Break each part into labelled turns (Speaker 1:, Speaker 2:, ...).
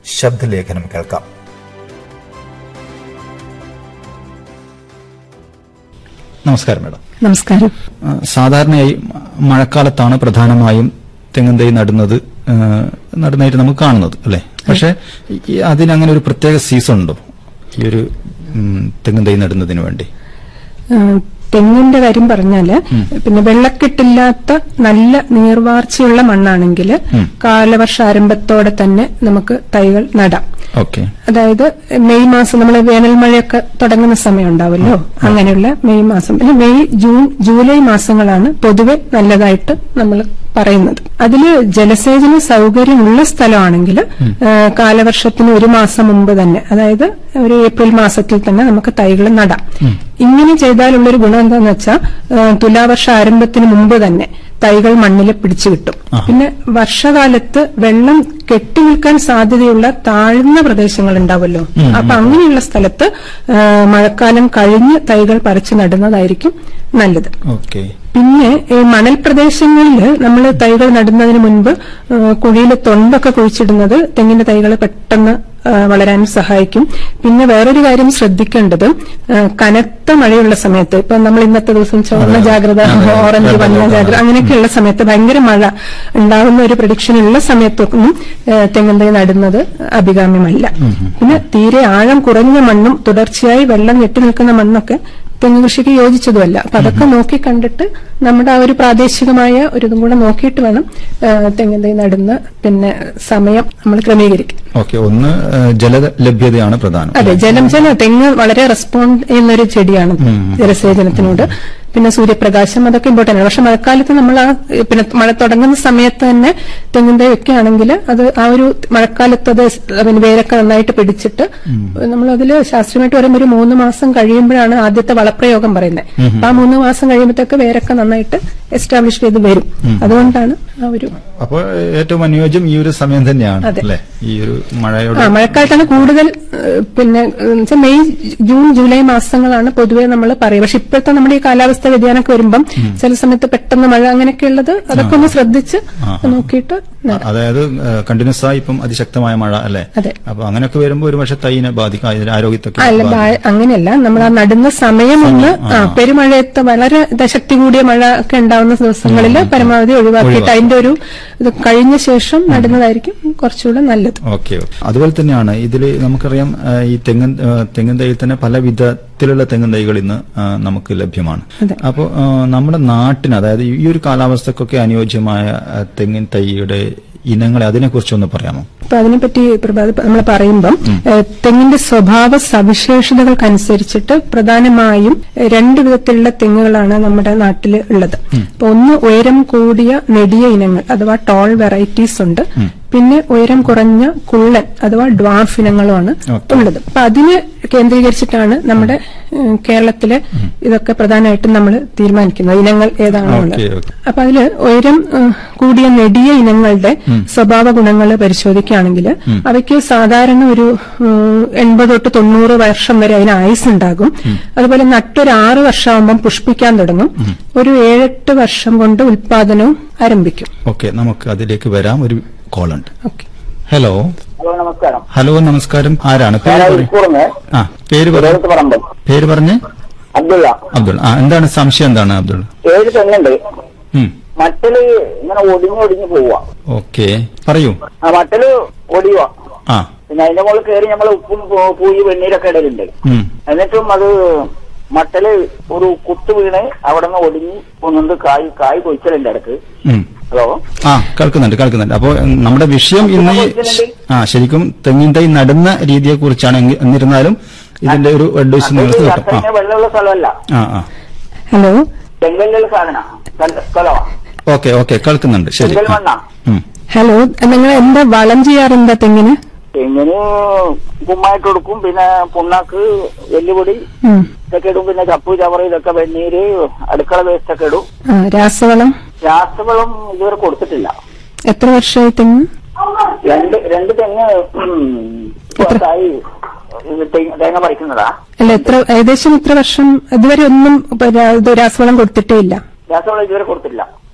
Speaker 1: ശബ്ദലേഖനം കേൾക്കാം
Speaker 2: നമസ്കാരം മാഡം
Speaker 3: നമസ്കാരം
Speaker 2: ആ, സാധാരണയായി മ- മഴക്കാലത്താണ് പ്രധാനമായും തെങ്ങും തൈ നടുന്നത് ആ, നടുന്നതായിട്ട് നമുക്ക് കാണുന്നത് അല്ലെ പക്ഷെ ഈ- അതിനങ്ങനെ ഒരു പ്രത്യേക സീസൺ ഉണ്ടോ ഈ ഒരു ഉം, തെങ്ങും തൈ നടുന്നതിന് വേണ്ടി
Speaker 3: ആ, തെങ്ങിന്റെ കാര്യം പറഞ്ഞാല് പിന്നെ വെള്ളക്കെട്ടില്ലാത്ത നല്ല നീർവാർച്ചയുള്ള മണ്ണാണെങ്കിൽ
Speaker 2: ഉം.
Speaker 3: കാലവർഷ ആരംഭത്തോടെ തന്നെ നമുക്ക് തൈകൾ നടാം
Speaker 2: ഓക്കെ
Speaker 3: അതായത് മെയ് മാസം നമ്മൾ വേനൽ മഴയൊക്കെ തുടങ്ങുന്ന സമയം ഉണ്ടാവല്ലോ അങ്ങനെയുള്ള മെയ് മാസം പിന്നെ മെയ് ജൂൺ ജൂലൈ മാസങ്ങളാണ് പൊതുവെ നല്ലതായിട്ട് നമ്മൾ പറയുന്നത് അതില് ജലസേചന സൗകര്യമുള്ള സ്ഥലമാണെങ്കിൽ കാലവർഷത്തിന് ഒരു മാസം മുമ്പ് തന്നെ അതായത് ഒരു ഏപ്രിൽ മാസത്തിൽ തന്നെ നമുക്ക് തൈകൾ നടാം ഇങ്ങനെ ചെയ്താലുള്ളൊരു ഗുണം എന്താണെന്ന് വെച്ചാൽ തുലാവർഷ ആരംഭത്തിന് മുമ്പ് തന്നെ തൈകൾ മണ്ണിൽ പിടിച്ചു കിട്ടും പിന്നെ വർഷകാലത്ത് വെള്ളം കെട്ടി നിൽക്കാൻ സാധ്യതയുള്ള താഴ്ന്ന പ്രദേശങ്ങൾ ഉണ്ടാവുമല്ലോ അപ്പൊ അങ്ങനെയുള്ള സ്ഥലത്ത് ആ, മഴക്കാലം കഴിഞ്ഞ് തൈകൾ പറിച്ചു നടുന്നതായിരിക്കും നല്ലത്
Speaker 2: ഓക്കെ
Speaker 3: പിന്നെ ഈ മണൽ പ്രദേശങ്ങളിൽ നമ്മൾ തൈകൾ നടുന്നതിന് മുൻപ് കുഴിയിൽ തൊണ്ടൊക്കെ കുഴിച്ചിടുന്നത് തെങ്ങിന്റെ തൈകൾ പെട്ടെന്ന് ആ, വളരാൻ സഹായിക്കും പിന്നെ വേറൊരു കാര്യം ശ്രദ്ധിക്കേണ്ടത് ആ, കനത്ത മഴയുള്ള സമയത്ത് ഇപ്പൊ നമ്മൾ ഇന്നത്തെ ദിവസം ചുവന്ന ജാഗ്രത ഓറഞ്ച് മഞ്ഞ ജാഗ്രത അങ്ങനെയൊക്കെയുള്ള സമയത്ത് ഭയങ്കര മഴ ഉണ്ടാകുന്ന ഒരു പ്രഡിക്ഷനുള്ള സമയത്തൊന്നും ആ, തെങ്ങിൻ തൈ നടുന്നത് അഭികാമ്യമല്ല പിന്നെ തീരെ ആഴം കുറഞ്ഞ മണ്ണും തുടർച്ചയായി വെള്ളം കെട്ടി നിൽക്കുന്ന മണ്ണൊക്കെ തെങ്ങ് കൃഷിക്ക് യോജിച്ചതുമല്ല അപ്പൊ അതൊക്കെ നോക്കി കണ്ടിട്ട് നമ്മുടെ ആ ഒരു പ്രാദേശികമായ ഒരു ഇതും കൂടെ നോക്കിയിട്ട് വേണം ആ, തെങ്ങിൻ തൈ നടുന്ന പിന്നെ സമയം നമ്മൾ ക്രമീകരിക്കും
Speaker 2: ഓക്കെ ഒന്ന് ആ, ജലലഭ്യതയാണ് പ്രധാനം
Speaker 3: അതെ ജലം ജല തെങ്ങ് വളരെ റെസ്പോണ്ട് ചെയ്യുന്ന ഒരു ചെടിയാണ് ജലസേചനത്തിനോട് പിന്നെ സൂര്യപ്രകാശം അതൊക്കെ ഇമ്പോർട്ടന്റ് ആണ് പക്ഷെ മഴക്കാലത്ത് നമ്മൾ ആ ഏ, പിന്നെ മഴ തുടങ്ങുന്ന സമയത്ത് തന്നെ തെങ്ങിൻ തൈ വെക്കുകയാണെങ്കിൽ അത് ആ ഒരു മഴക്കാലത്ത് അത് സ് പിന്നെ വേരൊക്കെ നന്നായിട്ട് പിടിച്ചിട്ട് നമ്മൾ അതിൽ ശാസ്ത്രീയമായിട്ട് പറയുമ്പോൾ ഒരു മൂന്ന് മാസം കഴിയുമ്പോഴാണ് ആദ്യത്തെ വളപ്രയോഗം പറയുന്നത് അപ്പൊ ആ മൂന്ന് മാസം കഴിയുമ്പോഴത്തേക്ക് വേരൊക്കെ നന്നായിട്ട് എസ്റ്റാബ്ലിഷ് ചെയ്ത് വരും അതുകൊണ്ടാണ് ആ ഒരു
Speaker 2: അപ്പോൾ ഏറ്റവും അനുയോജ്യം ഈ ഒരു സമയം തന്നെയാണ്
Speaker 3: അതെ.
Speaker 2: അല്ലെ ഈ ഒരു മഴയോട്
Speaker 3: ആ മഴക്കാലത്താണ് കൂടുതൽ ഏഹ്, പിന്നെ എന്ന് വെച്ചാൽ മെയ് ജൂൺ ജൂലൈ മാസങ്ങളാണ് പൊതുവെ നമ്മൾ പറയുക പക്ഷെ ഇപ്പോഴത്തെ നമ്മുടെ ഈ കാലാവസ്ഥ വ്യതിയാനമൊക്കെ വരുമ്പം ചില സമയത്ത് പെട്ടെന്ന് മഴ അങ്ങനെയൊക്കെ ഉള്ളത് അതൊക്കെ ഒന്ന് ശ്രദ്ധിച്ച്
Speaker 2: ആ,
Speaker 3: നോക്കിയിട്ട് നടാം.
Speaker 2: അതായത് കണ്ടിന്യൂസ് ആയി ഇപ്പം അതിശക്തമായ മഴ അല്ലെ
Speaker 3: അതെ.
Speaker 2: അപ്പൊ അങ്ങനെയൊക്കെ വരുമ്പോൾ ഒരു പക്ഷെ തൈനെ ബാധിക്കും അതിന്റെ ആരോഗ്യത്തൊക്കെ
Speaker 3: അല്ല
Speaker 2: ബാധിക്കും.
Speaker 3: ബാ- അങ്ങനെയല്ല നമ്മൾ ആ നടുന്ന സമയം ഒന്ന് ആ പെരുമഴയത്ത് വളരെ ദ- ശക്തി കൂടിയ മഴ ഒക്കെ ഉണ്ടാവുന്ന ദിവസങ്ങളിൽ പരമാവധി ഒഴിവാക്കിയിട്ട് അതിന്റെ ഒരു ഇത് കഴിഞ്ഞ ശേഷം നടുന്നതായിരിക്കും കുറച്ചുകൂടെ നല്ലത്
Speaker 2: ഓക്കെ ഓക്കെ. അതുപോലെ തന്നെയാണ് ഇതിൽ നമുക്കറിയാം ആ, ഈ തെങ്ങൻ ആ, തെങ്ങിൻ തൈയിൽ തന്നെ പല വിധത്തിലുള്ള തെങ്ങിൻ തൈകൾ ഇന്ന് ആ, നമുക്ക് ലഭ്യമാണ്
Speaker 3: അതെ.
Speaker 2: അപ്പോൾ നമ്മുടെ നാട്ടിന് അതായത് ഈ ഒരു കാലാവസ്ഥക്കൊക്കെ അനുയോജ്യമായ ആ, തെങ്ങിൻ തൈയുടെ ഇനങ്ങളെ അതിനെക്കുറിച്ചൊന്ന് പറയാമോ
Speaker 3: അപ്പൊ അതിനെപ്പറ്റി പ്രഭാത് നമ്മൾ പറയുമ്പം ഏഹ്, തെങ്ങിന്റെ സ്വഭാവ സവിശേഷതകൾക്കനുസരിച്ചിട്ട് പ്രധാനമായും ഏഹ്, രണ്ട് വിധത്തിലുള്ള തെങ്ങുകളാണ് നമ്മുടെ നാട്ടിൽ ഉള്ളത് അപ്പൊ ഒന്ന് ഉയരം കൂടിയ നെടിയ ഇനങ്ങൾ അഥവാ ടോൾ വെറൈറ്റീസ് ഉണ്ട് പിന്നെ ഉയരം കുറഞ്ഞ കുള്ളൻ അഥവാ ഡ്വാർഫ് ഇനങ്ങളുമാണ്
Speaker 2: Okay.
Speaker 3: ഉള്ളത് അപ്പൊ അതിനെ കേന്ദ്രീകരിച്ചിട്ടാണ് നമ്മുടെ ഏഹ്, കേരളത്തിലെ ഇതൊക്കെ പ്രധാനമായിട്ടും നമ്മൾ തീരുമാനിക്കുന്നത് ഇനങ്ങൾ ഏതാണോ ഉള്ളത്
Speaker 2: Okay, okay.
Speaker 3: അപ്പൊ അതില് ഉയരം ഏഹ്, കൂടിയ നെടിയ ഇനങ്ങളുടെ സ്വഭാവ ഗുണങ്ങൾ പരിശോധിക്കുകയാണെങ്കിൽ അവയ്ക്ക് സാധാരണ ഒരു ഏഹ്, എൺപത് തൊട്ട് തൊണ്ണൂറ് വർഷം വരെ അതിന് ആയുസ് ഉണ്ടാകും അതുപോലെ നട്ടൊരു ആറ് വർഷമാകുമ്പം പുഷ്പിക്കാൻ തുടങ്ങും ഒരു ഏഴെട്ട് വർഷം കൊണ്ട് ഉൽപാദനവും ആരംഭിക്കും
Speaker 2: ഓക്കെ നമുക്ക് അതിലേക്ക് വരാം ഒരു കോൾ ഉണ്ട്
Speaker 3: ഓക്കെ
Speaker 2: ഹലോ
Speaker 4: ഹലോ നമസ്കാരം
Speaker 2: ഹലോ നമസ്കാരം ആരാണ്
Speaker 4: ഞാൻ
Speaker 2: പേര് പറയൂ
Speaker 4: ഇരിക്കൂർന്ന്
Speaker 2: ആ പേര് പറ
Speaker 4: തിരുവനന്തപുരത്ത് പറമ്പ്
Speaker 2: പേര് പറഞ്ഞ്
Speaker 4: അബ്ദുള്ള
Speaker 2: അബ്ദുൾ ആ എന്താണ് സംശയം എന്താണ് അബ്ദുൾ
Speaker 4: ഏഴ് തെങ്ങുണ്ട്
Speaker 2: ഉം
Speaker 4: മറ്റല് ഇങ്ങനെ ഒടിഞ്ഞു ഒടിഞ്ഞു പോവുക
Speaker 2: ഓക്കെ പറയൂ
Speaker 4: ആ മറ്റല് ഒടിയുക
Speaker 2: ആ
Speaker 4: പിന്നെ അതിന്റെ മുകളിൽ കയറി നമ്മൾ ഉപ്പും പൂ- പൂയി വെണ്ണീരൊക്കെ ഇടലുണ്ട്
Speaker 2: ഉം
Speaker 4: എന്നിട്ടും അത് മട്ടല് ഒരു കുത്ത് വീണ് അവിടെ നിന്ന് ഒടിഞ്ഞ് ഒന്നുണ്ട് കായ് കായ് കൊയ്ച്ചലുണ്ട് ഇടക്ക്
Speaker 2: ഉം
Speaker 4: ഹലോ
Speaker 2: ആ കേൾക്കുന്നുണ്ട് കേൾക്കുന്നുണ്ട് അപ്പോൾ ഉം, നമ്മുടെ വിഷയം ഇന്ന് ഈ- ആ ശരിക്കും തെങ്ങിൻ തൈ നടുന്ന രീതിയെ കുറിച്ചാണ് എന്നിരുന്നാലും ഇതിന്റെ ഒരു അഡ്വൈസ് നിങ്ങൾക്ക് കിട്ടും ആ
Speaker 4: അത്രയും വെള്ളമുള്ള സ്ഥലമല്ല
Speaker 2: ആ ആ
Speaker 3: ഹലോ
Speaker 4: ചെങ്കല്ലുള്ള സാധന സ്ഥലമാ
Speaker 2: ഓക്കെ ഓക്കെ കേൾക്കുന്നുണ്ട് ശരി
Speaker 4: ചെങ്കൽ
Speaker 2: ആ.
Speaker 4: മണ്ണാ
Speaker 2: ഉം.
Speaker 3: ഹലോ നിങ്ങൾ എന്താ വളം ചെയ്യാറുണ്ടോ തെങ്ങിന്
Speaker 4: തെങ്ങിന് കുമ്മായിട്ട് കൊടുക്കും പിന്നെ പുണ്ണാക്ക് എല്ലുപൊടി
Speaker 3: ഉം.
Speaker 4: ഇതൊക്കെ ഇടും പിന്നെ ചപ്പു ചവറ് ഇതൊക്കെ വെണ്ണീര് അടുക്കള വേസ്റ്റ് ഒക്കെ ഇടും
Speaker 3: ആ, രാസവളം
Speaker 4: രാസവളം ഇതുവരെ കൊടുത്തിട്ടില്ല
Speaker 3: എത്ര വർഷമായി തെങ്ങ്
Speaker 4: രണ്ട് രണ്ട് തെങ്ങ് ഉം, പുറത്തായി ഇത് തെ- തേങ്ങ പറിക്കുന്നതാ
Speaker 3: അല്ല എത്ര ഏകദേശം ഇത്ര വർഷം ഇതുവരെ ഒന്നും ഇപ്പൊ രാ- ഇത് രാസവളം കൊടുത്തിട്ടേ ഇല്ല
Speaker 4: രാസവളം ഇതുവരെ കൊടുത്തില്ല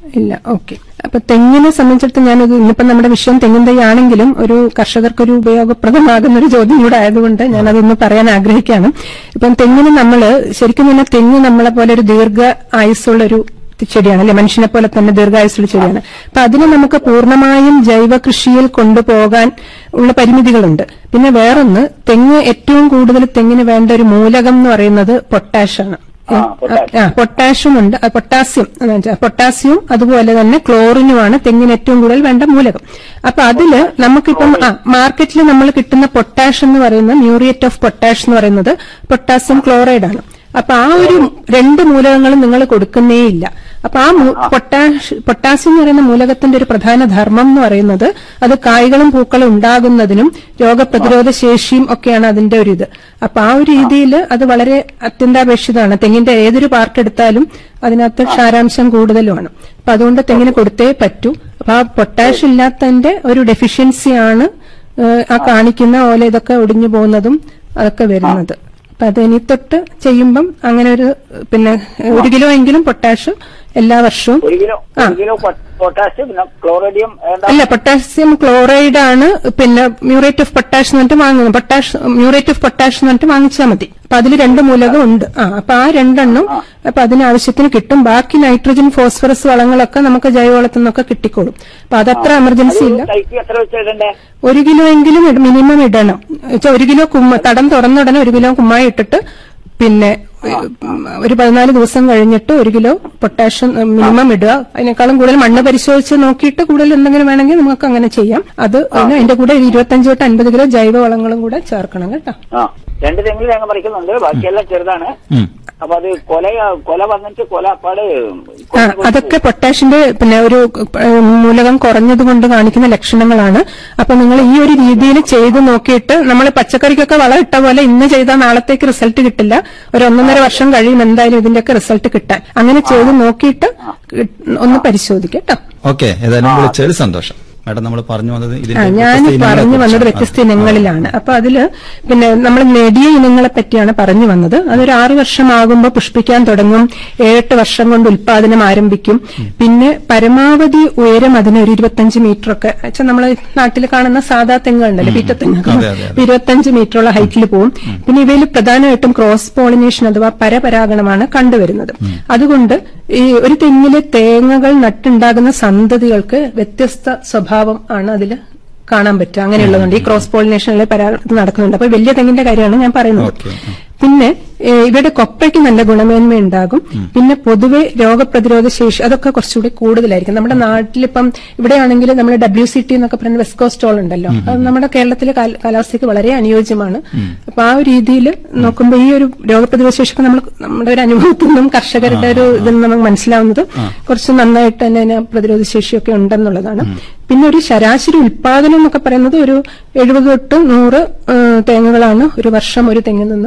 Speaker 3: ഇല്ല ഓക്കെ അപ്പൊ തെങ്ങിനെ സംബന്ധിച്ചിടത്തോളം ഞാനത് ഇന്നിപ്പം നമ്മുടെ വിഷയം തെങ്ങിൻ തൈ ആണെങ്കിലും ഒരു കർഷകർക്കൊരു ഉപയോഗപ്രദമാകുന്ന ഒരു ചോദ്യം കൂടെ ആയതുകൊണ്ട് ഞാൻ അതൊന്ന് പറയാൻ ആഗ്രഹിക്കുകയാണ് ഇപ്പം തെങ്ങിന് നമ്മൾ ശരിക്കും തന്നെ തെങ്ങ് നമ്മളെ പോലെ ഒരു ദീർഘ ആയുസ്സുള്ള ഒരു ചെടിയാണ് അല്ലെ മനുഷ്യനെ പോലെ തന്നെ ദീർഘായുസ്സുള്ള ചെടിയാണ് അപ്പൊ അതിനെ നമുക്ക് പൂർണ്ണമായും ജൈവ കൃഷിയിൽ കൊണ്ടുപോകാൻ ഉള്ള പരിമിതികളുണ്ട് പിന്നെ വേറൊന്ന് തെങ്ങ് ഏറ്റവും കൂടുതൽ തെങ്ങിന് വേണ്ട ഒരു മൂലകം എന്ന് പറയുന്നത് പൊട്ടാഷാണ്
Speaker 4: ആ, പൊട്ടാഷ്.
Speaker 3: ആ പൊട്ടാഷ്യം ഉണ്ട് ആ, പൊട്ടാസ്യം എന്ന് വെച്ചാൽ പൊട്ടാസ്യവും അതുപോലെ തന്നെ ക്ലോറിനുമാണ് തെങ്ങിന് ഏറ്റവും കൂടുതൽ വേണ്ട മൂലകം അപ്പൊ അതില് നമുക്കിപ്പം ആ മാർക്കറ്റിൽ നമ്മൾ കിട്ടുന്ന പൊട്ടാഷ് എന്ന് പറയുന്നത് മ്യൂറിയറ്റ് ഓഫ് പൊട്ടാഷ് എന്ന് പറയുന്നത് പൊട്ടാസ്യം ക്ലോറൈഡ് ആണ് അപ്പൊ ആ ഒരു രണ്ട് മൂലകങ്ങളും നിങ്ങൾ കൊടുക്കുന്നേയില്ല അപ്പൊ ആ മൂ- പൊട്ടാഷ് പൊട്ടാസ്യം എന്ന് പറയുന്ന മൂലകത്തിന്റെ ഒരു പ്രധാന ധർമ്മം എന്ന് പറയുന്നത് അത് കായ്കളും പൂക്കളും ഉണ്ടാകുന്നതിനും രോഗപ്രതിരോധ ശേഷിയും ഒക്കെയാണ് അതിന്റെ ഒരു ഇത് അപ്പൊ ആ ഒരു രീതിയിൽ അത് വളരെ അത്യന്താപേക്ഷിതമാണ് തെങ്ങിന്റെ ഏതൊരു പാർട്ട് എടുത്താലും അതിനകത്ത് ക്ഷാരാംശം കൂടുതലുമാണ് അപ്പൊ അതുകൊണ്ട് തെങ്ങിന് കൊടുത്തേ പറ്റൂ അപ്പൊ ആ പൊട്ടാഷ് ഇല്ലാത്തതിന്റെ ഒരു ഡെഫിഷ്യൻസിയാണ് ഏഹ്, ആ കാണിക്കുന്ന ഓല ഇതൊക്കെ ഒടിഞ്ഞു പോകുന്നതും അതൊക്കെ വരുന്നത് അപ്പൊ അത് ഇനി തൊട്ട് ചെയ്യുമ്പം അങ്ങനെ ഒരു പിന്നെ ഒരു കിലോ എങ്കിലും പൊട്ടാഷ് എല്ലാ വർഷവും
Speaker 4: ഒരു കിലോ
Speaker 3: ആ.
Speaker 4: ഒരു കിലോ പൊ- പൊട്ടാസ്യം പിന്നെ ക്ലോറേഡിയം എന്താ
Speaker 3: അല്ല പൊട്ടാസ്യം ക്ലോറൈഡ് ആണ് പിന്നെ മ്യൂറേറ്റ് ഓഫ് പൊട്ടാഷ് എന്ന് പറഞ്ഞിട്ട് വാങ്ങുന്നത് പൊട്ടാഷ് മ്യൂറേറ്റ് ഓഫ് പൊട്ടാഷ് എന്ന് പറഞ്ഞിട്ട് വാങ്ങിച്ചാൽ മതി അപ്പൊ അതിൽ രണ്ട് മൂലകം ഉണ്ട് ആ അപ്പൊ ആ രണ്ടെണ്ണം അപ്പൊ അതിന് ആവശ്യത്തിന് കിട്ടും ബാക്കി നൈട്രജൻ ഫോസ്ഫറസ് വളങ്ങളൊക്കെ നമുക്ക് ജൈവവളത്തിൽ നിന്നൊക്കെ കിട്ടിക്കോളും അപ്പൊ അതത്ര എമർജൻസി ഇല്ല
Speaker 4: തൈക്ക് എത്ര വെച്ച് ഇടണ്ടേ
Speaker 3: ഒരു കിലോ എങ്കിലും ഇട- മിനിമം ഇടണം വെച്ചാ ഒരു കിലോ കുമ്മ തടം തുറന്ന ഉടനെ ഒരു കിലോ കുമ്മായി ഇട്ടിട്ട് പിന്നെ ഉം, ഒരു പതിനാല് ദിവസം കഴിഞ്ഞിട്ട് ഒരു കിലോ പൊട്ടാഷ്യം ഉം, മിനിമം ഇടുക അതിനേക്കാളും കൂടുതൽ മണ്ണ് പരിശോധിച്ച് നോക്കിയിട്ട് കൂടുതൽ എന്തെങ്കിലും വേണമെങ്കിൽ നമുക്ക് അങ്ങനെ ചെയ്യാം അത് അതിന് അതിന്റെ കൂടെ ഒരു ഇരുപത്തഞ്ച് തൊട്ട് അൻപത് കിലോ ജൈവ വളങ്ങളും കൂടെ ചേർക്കണം കേട്ടോ
Speaker 4: ആ രണ്ട് തെങ്ങിൽ തേങ്ങ പറിക്കുന്നുണ്ട് ബാക്കിയെല്ലാം ചെറുതാണ്
Speaker 2: ഉം.
Speaker 4: അപ്പൊ അത് കൊല കൊല വന്നിട്ട് കൊല അപ്പാട്
Speaker 3: ആ, അതൊക്കെ പൊട്ടാഷിന്റെ പിന്നെ ഒരു ഏഹ്, മൂലകം കുറഞ്ഞത് കൊണ്ട് കാണിക്കുന്ന ലക്ഷണങ്ങളാണ് അപ്പൊ നിങ്ങൾ ഈ ഒരു രീതിയിൽ ചെയ്ത് നോക്കിയിട്ട് നമ്മൾ പച്ചക്കറിക്കൊക്കെ വളം ഇട്ട പോലെ ഇന്ന് ചെയ്താൽ നാളത്തേക്ക് റിസൾട്ട് കിട്ടില്ല ഒരു ഒന്നൊന്നര വർഷം കഴിയും എന്തായാലും ഇതിന്റെയൊക്കെ റിസൾട്ട് കിട്ടാൻ അങ്ങനെ ചെയ്ത് നോക്കിയിട്ട് ഒന്ന് പരിശോധിക്കാം കേട്ടോ
Speaker 2: ഓക്കെ ഏതായാലും വിളിച്ചതിൽ സന്തോഷം മാഡം നമ്മൾ പറഞ്ഞു വന്നത്
Speaker 3: ആ,
Speaker 2: ഇതിന്റെ
Speaker 3: ഞാൻ
Speaker 2: വ്യത്യസ്ത ഇനങ്ങളെ
Speaker 3: പറഞ്ഞു വന്നത്
Speaker 2: കുറിച്ചാണ്.
Speaker 3: വ്യത്യസ്ത ഇനങ്ങളിലാണ് അപ്പൊ അതില് പിന്നെ നമ്മൾ നെടിയ ഇനങ്ങളെ പറ്റിയാണ് പറഞ്ഞു വന്നത് അതൊരു ആറു വർഷമാകുമ്പോൾ പുഷ്പിക്കാൻ തുടങ്ങും ഏഴെട്ട് വർഷം കൊണ്ട് ഉൽപാദനം ആരംഭിക്കും പിന്നെ പരമാവധി ഉയരം അതിന് ഒരു ഇരുപത്തഞ്ച് മീറ്റർ ഒക്കെ വെച്ചാൽ നമ്മൾ നാട്ടിൽ കാണുന്ന സാധാ തെങ്ങുണ്ടല്ലോ പീറ്റത്തെങ്ങ്
Speaker 2: അതെ, അതെ, അതെ.
Speaker 3: ഇരുപത്തഞ്ച് മീറ്ററുള്ള ഹൈറ്റിൽ പോകും പിന്നെ ഇവയിൽ പ്രധാനമായിട്ടും ക്രോസ് പോളിനേഷൻ അഥവാ പരപരാഗണമാണ് കണ്ടുവരുന്നത് അതുകൊണ്ട് ഈ ഒരു തെങ്ങിലെ തേങ്ങകൾ നട്ടുണ്ടാകുന്ന സന്തതികൾക്ക് വ്യത്യസ്ത സ്വഭാവം ആണ് അതിൽ കാണാൻ പറ്റുക അങ്ങനെയുള്ളതുകൊണ്ട് ഈ ക്രോസ് പോളിനേഷനിലെ പരാഗണം നടക്കുന്നുണ്ട് അപ്പൊ വലിയ തെങ്ങിന്റെ കാര്യമാണ് ഞാൻ പറയുന്നത്
Speaker 2: ഓക്കെ, ഉം.
Speaker 3: പിന്നെ ഏഹ്, ഇവയുടെ കൊപ്പയ്ക്ക് നല്ല ഗുണമേന്മ ഉണ്ടാകും പിന്നെ പൊതുവെ രോഗപ്രതിരോധ ശേഷി അതൊക്കെ കുറച്ചുകൂടി കൂടുതലായിരിക്കും നമ്മുടെ നാട്ടിലിപ്പം ഇവിടെയാണെങ്കിൽ നമ്മൾ ഡബ്ല്യു സി ടി എന്നൊക്കെ പറയുന്ന വെസ്കോസ്റ്റോൾ ഉണ്ടല്ലോ അത് നമ്മുടെ കേരളത്തിലെ കാല- കാലാവസ്ഥയ്ക്ക് വളരെ അനുയോജ്യമാണ് അപ്പൊ ആ ഒരു രീതിയിൽ നോക്കുമ്പോൾ ഈ ഒരു രോഗപ്രതിരോധ ശേഷി നമ്മൾ നമ്മുടെ ഒരു അനുഭവത്തിൽ നിന്നും കർഷകരുടെ ഒരു ഇതിൽ നിന്ന് നമുക്ക് മനസ്സിലാവുന്നത് കുറച്ച് നന്നായിട്ട് തന്നെ അതിന് പ്രതിരോധ ശേഷിയൊക്കെ ഉണ്ടെന്നുള്ളതാണ് പിന്നെ ഒരു ശരാശരി ഉൽപാദനം എന്നൊക്കെ പറയുന്നത് ഒരു എഴുപത് തൊട്ട് നൂറ് ഏഹ്, തേങ്ങകളാണ് ഒരു വർഷം ഒരു തെങ്ങിൽ നിന്ന്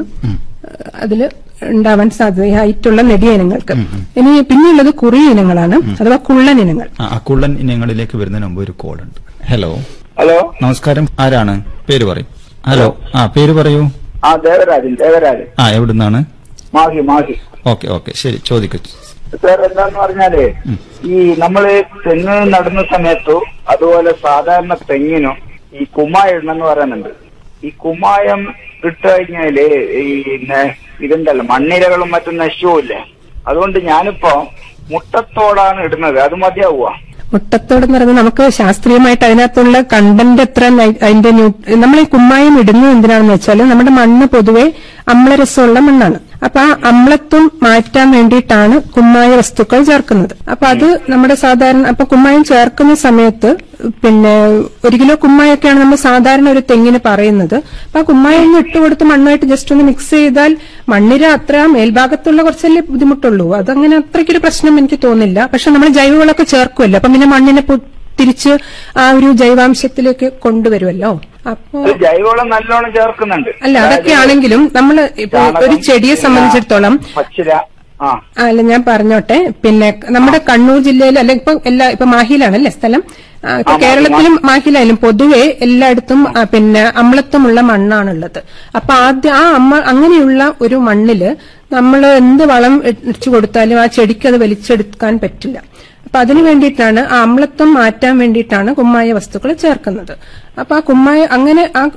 Speaker 3: അതിൽ ഉണ്ടാവാൻ സാധ്യത ഹൈറ്റുള്ള നെടിയ ഇനങ്ങൾക്ക് ഇനി പിന്നെയുള്ളത് കുറി ഇനങ്ങളാണ് അഥവാ കുള്ളൻ ഇനങ്ങൾ
Speaker 2: ആ, ആ കുള്ളൻ ഇനങ്ങളിലേക്ക് വരുന്നതിന് മുമ്പ് ഒരു കോൾ ഉണ്ട് ഹലോ
Speaker 4: ഹലോ
Speaker 2: നമസ്കാരം ആരാണ് പേര് പറയും ഹലോ ആ പേര് പറയൂ
Speaker 4: ആ ദേവരാജൻ ദേവരാജൻ
Speaker 2: ആ എവിടുന്നാണ്
Speaker 4: മാഹി മാഹി
Speaker 2: ഓക്കെ ഓക്കെ ശരി ചോദിക്കൂ
Speaker 4: സാർ എന്താന്ന് പറഞ്ഞാല് ഈ നമ്മള് തെങ്ങ് നടുന്ന സമയത്തു അതുപോലെ സാധാരണ തെങ്ങിനും ഈ കുമ്മായ ഇടണമെന്ന് പറയുന്നുണ്ട് ഈ കുമ്മായം ഇട്ട് കഴിഞ്ഞാല് ഈ നെ- ഇതുണ്ടല്ലോ മണ്ണിരകളും മറ്റും നശിച്ചുമില്ലേ അതുകൊണ്ട് ഞാനിപ്പോ മുട്ടത്തോടാണ് ഇടുന്നത് അത് മതിയാവുക
Speaker 3: മുട്ടത്തോടെന്ന് പറയുന്നത് നമുക്ക് ശാസ്ത്രീയമായിട്ട് അതിനകത്തുള്ള കണ്ടന്റ് എത്ര നൈ- അതിന്റെ ന്യൂ നമ്മൾ ഈ കുമ്മായം ഇടുന്നത് എന്തിനാണെന്ന് വെച്ചാൽ നമ്മുടെ മണ്ണ് പൊതുവെ അമ്ലരസമുള്ള മണ്ണാണ് അപ്പൊ ആ അമ്ലത്വം മാറ്റാൻ വേണ്ടിയിട്ടാണ് കുമ്മായ വസ്തുക്കൾ ചേർക്കുന്നത് അപ്പൊ അത് നമ്മുടെ സാധാരണ അപ്പൊ കുമ്മായം ചേർക്കുന്ന സമയത്ത് പിന്നെ ഒരു കിലോ കുമ്മായൊക്കെയാണ് നമ്മൾ സാധാരണ ഒരു തെങ്ങിന് പറയുന്നത് അപ്പൊ ആ കുമ്മായം ഒന്ന് ഇട്ടുകൊടുത്ത് മണ്ണുമായിട്ട് ജസ്റ്റ് ഒന്ന് മിക്സ് ചെയ്താൽ മണ്ണിര അത്ര മേൽഭാഗത്തുള്ള കുറച്ചല്ലേ ബുദ്ധിമുട്ടുള്ളൂ അതങ്ങനെ അത്രയ്ക്കൊരു പ്രശ്നം എനിക്ക് തോന്നില്ല പക്ഷെ നമ്മൾ ജൈവവളമൊക്കെ ചേർക്കുമല്ലോ അപ്പൊ പിന്നെ മണ്ണിനെ പു- തിരിച്ച് ആ ഒരു ജൈവാംശത്തിലേക്ക് കൊണ്ടുവരുമല്ലോ അപ്പോ
Speaker 4: ഇത് ജൈവവളം നല്ലോണം ചേർക്കുന്നുണ്ട്
Speaker 3: അല്ല അതൊക്കെയാണെങ്കിലും നമ്മൾ ഇപ്പൊ ഒരു
Speaker 4: ചാണകം,
Speaker 3: ചെടിയെ
Speaker 4: പിന്നെ
Speaker 3: സംബന്ധിച്ചിടത്തോളം
Speaker 4: പച്ചില ആ
Speaker 3: ആ, അല്ല ഞാൻ പറഞ്ഞോട്ടെ പിന്നെ നമ്മുടെ കണ്ണൂർ ജില്ലയിൽ അല്ല ഇപ്പൊ എല്ലാ ഇപ്പൊ മാഹിയിലാണല്ലേ സ്ഥലം ആ, ഇപ്പൊ
Speaker 4: ആ, മാഹി,
Speaker 3: കേരളത്തിലും മാഹിയിലായാലും പൊതുവെ എല്ലായിടത്തും ആ, പിന്നെ അമ്ലത്വമുള്ള മണ്ണാണുള്ളത് അപ്പൊ ആദ്യം ആ അമ്മ അങ്ങനെയുള്ള ഒരു മണ്ണില് നമ്മൾ എന്ത് വളം ഇടിച്ചു കൊടുത്താലും ആ ചെടിക്ക് അത് വലിച്ചെടുക്കാൻ പറ്റില്ല അപ്പൊ അതിനു വേണ്ടിയിട്ടാണ് ആ അമ്ലത്വം മാറ്റാൻ വേണ്ടിയിട്ടാണ് കുമ്മായ വസ്തുക്കൾ ചേർക്കുന്നത് അപ്പൊ ആ കുമ്മായ അങ്ങനെ ആ